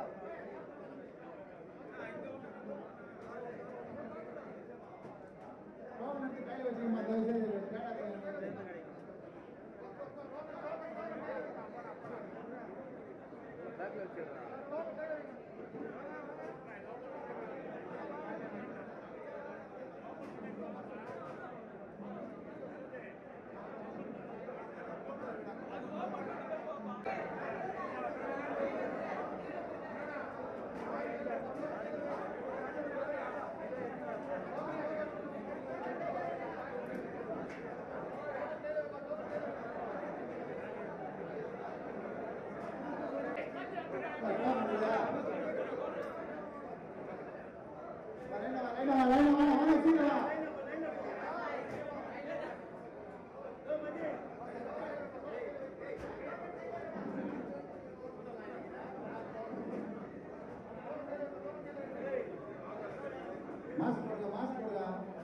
Mask போடுங்க mask போடுங்க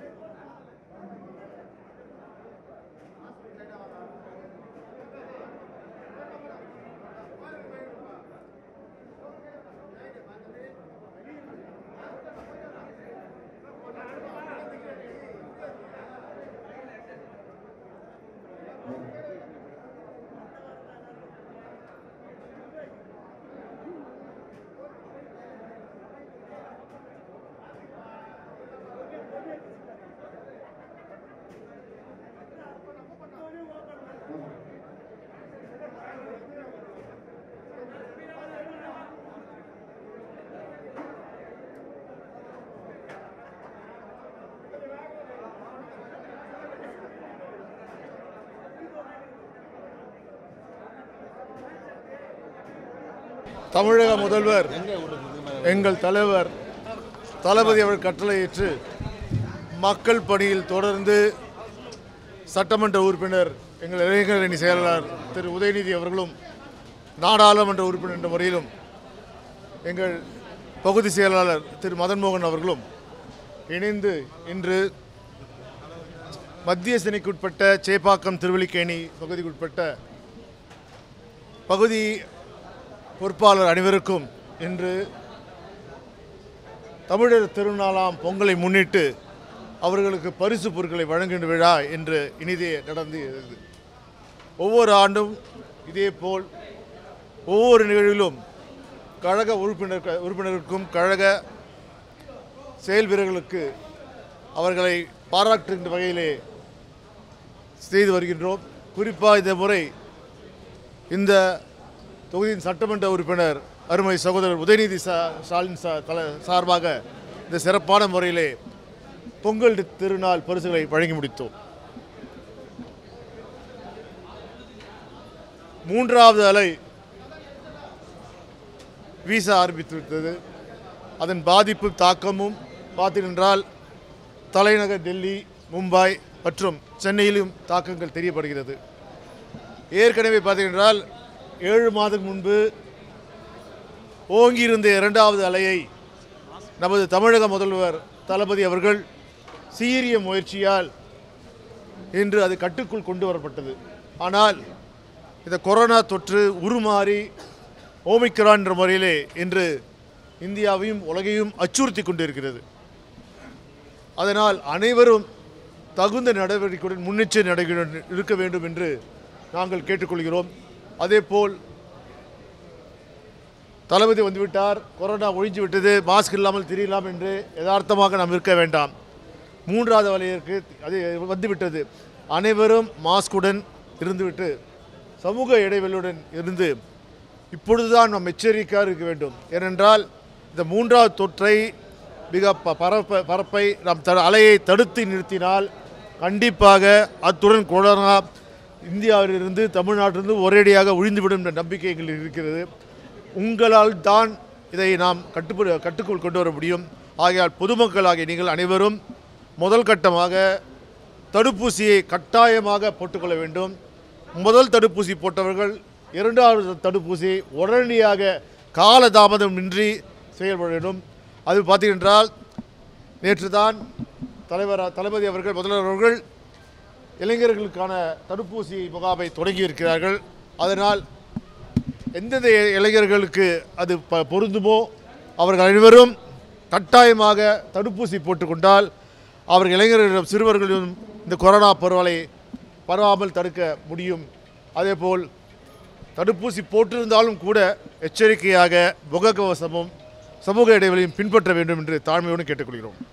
தமிழக முதல்வர் எங்கள் தலைவர் தளபதி அவர் கட்டளையிட்டு மக்கள் பணியில் தொடர்ந்து சட்டமன்ற உறுப்பினர் எங்கள் இளைஞர் அணி செயலாளர் திரு உதயநிதி அவர்களும் நாடாளுமன்ற உறுப்பினர் என்ற முறையிலும் எங்கள் பகுதி செயலாளர் திரு மதன்மோகன் அவர்களும் இணைந்து இன்று மத்திய சினைக்குட்பட்ட சேப்பாக்கம் திருவல்லிக்கேணி பகுதிக்குட்பட்ட பகுதி பொறுப்பாளர் அனைவருக்கும் இன்று தமிழர் திருநாளாம் பொங்கலை முன்னிட்டு அவர்களுக்கு பரிசு பொருட்களை வழங்குகின்ற விழா என்று இனிதே நடந்து இருந்தது. ஒவ்வொரு ஆண்டும் இதேபோல் ஒவ்வொரு நிகழ்விலும் கழக உறுப்பினர் உறுப்பினருக்கும் கழக செயல் வீரர்களுக்கு அவர்களை பாராட்டுகின்ற வகையிலே செய்து வருகின்றோம் குறிப்பாக இந்த முறை இந்த தொகுதியின் சட்டமன்ற உறுப்பினர் அருமை சகோதரர் உதயநிதி சா- ஸ்டாலின் சா- தல சார்பாக இந்த சிறப்பான முறையிலே பொங்கல் திருநாள் பரிசுகளை வழங்கி முடித்தோம் மூன்றாவது அலை வீச ஆரம்பித்து விட்டது அதன் பாதிப்பு தாக்கமும் பார்த்தீங்கன்றால் தலைநகர் டெல்லி மும்பாய் மற்றும் சென்னையிலும் தாக்கங்கள் தெரியப்படுகிறது ஏற்கனவே பார்த்தீங்கன்றால் ஏழு மாதம் முன்பு ஓங்கியிருந்த இரண்டாவது அலையை நமது தமிழக முதல்வர் தளபதி அவர்கள் சீரிய முயற்சியால் இன்று அது கட்டுக்குள் கொண்டு வரப்பட்டது ஆனால் இந்த கொரோனா தொற்று உருமாறி ஓமிக்ரான் என்ற முறையிலே இன்று இந்தியாவையும் உலகையும் அச்சுறுத்தி கொண்டிருக்கிறது அதனால் அனைவரும் தகுந்த நடவடிக்கையுடன் முன்னெச்சரிக்கை நடவடிக்கையுடன் இருக்க வேண்டும் என்று நாங்கள் கேட்டுக்கொள்கிறோம் அதேபோல் தளபதி வந்துவிட்டார் கொரோனா ஒழிஞ்சு விட்டது மாஸ்க் இல்லாமல் திரியலாம் என்று யதார்த்தமாக நாம் இருக்க வேண்டாம் மூன்றாவது வலையிற்கு அது வந்துவிட்டது அனைவரும் மாஸ்குடன் இருந்துவிட்டு சமூக இடைவெளியுடன் இருந்து இப்பொழுதுதான் நாம் எச்சரிக்கையாக இருக்க வேண்டும் ஏனென்றால் இந்த மூன்றாவது தொற்றை மிக ப- பரப்ப பரப்பை நாம் த அலையை தடுத்து நிறுத்தினால் கண்டிப்பாக அத்துடன் கொரோனா இந்தியாவிலிருந்து தமிழ்நாட்டிலிருந்து ஒரேடியாக ஒழிந்துவிடும் என்ற நம்பிக்கை எங்களுக்கு இருக்கிறது உங்களால் தான் இதை நாம் கட்டுப்படு கட்டுக்குள் கொண்டு வர முடியும் ஆகையால் பொதுமக்களாகிய நீங்கள் அனைவரும் முதல் கட்டமாக தடுப்பூசியை கட்டாயமாக போட்டுக்கொள்ள வேண்டும் முதல் தடுப்பூசி போட்டவர்கள் இரண்டாவது தடுப்பூசி உடனடியாக காலதாமதமின்றி செயல்பட வேண்டும் அது பார்த்தீங்கன்றால் நேற்று தான் தலைவர் தளபதி அவர்கள் முதல்வர் அவர்கள் இளைஞர்களுக்கான தடுப்பூசி முகாமை தொடங்கி இருக்கிறார்கள் அதனால் எந்தெந்த இ- இளைஞர்களுக்கு அது ப பொருந்துமோ அவர்கள் அனைவரும் கட்டாயமாக தடுப்பூசி போட்டுக்கொண்டால் அவர்கள் இளைஞர்களிடம் சிறுவர்களிடம் இந்த கொரோனா பரவலை பரவாமல் தடுக்க முடியும் அதேபோல் தடுப்பூசி போட்டிருந்தாலும் கூட எச்சரிக்கையாக முகக்கவசமும் சமூக இடைவெளியும் பின்பற்ற வேண்டும் என்று தாழ்மையோடு கேட்டுக்கொள்கிறோம்